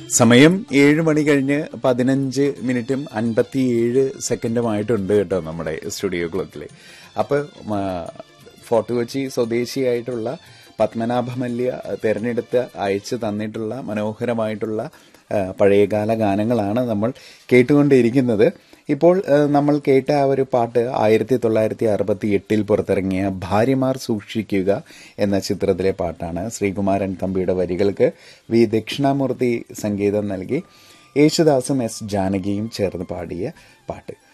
സമയം ഏഴ് മണി കഴിഞ്ഞ് പതിനഞ്ച് മിനിറ്റും അൻപത്തിയേഴ് സെക്കൻഡുമായിട്ടുണ്ട് കേട്ടോ നമ്മുടെ സ്റ്റുഡിയോ ക്ലോക്കിൽ അപ്പോൾ ഫോർട്ട് കൊച്ചി സ്വദേശിയായിട്ടുള്ള പത്മനാഭമല്യ തിരഞ്ഞെടുത്ത് അയച്ചു തന്നിട്ടുള്ള മനോഹരമായിട്ടുള്ള ആ, പഴയകാല ഗാനങ്ങളാണ് നമ്മൾ കേട്ടുകൊണ്ടിരിക്കുന്നത് ഇപ്പോൾ ആ, നമ്മൾ കേട്ട ആ ഒരു പാട്ട് ആയിരത്തി തൊള്ളായിരത്തി അറുപത്തി എട്ടിൽ പുറത്തിറങ്ങിയ ഭാര്യമാർ സൂക്ഷിക്കുക എന്ന ചിത്രത്തിലെ പാട്ടാണ് ശ്രീകുമാരൻ തമ്പിയുടെ വരികൾക്ക് വി ദക്ഷിണാമൂർത്തി സംഗീതം നൽകി യേശുദാസും എസ് ജാനകിയും ചേർന്ന് പാടിയ പാട്ട്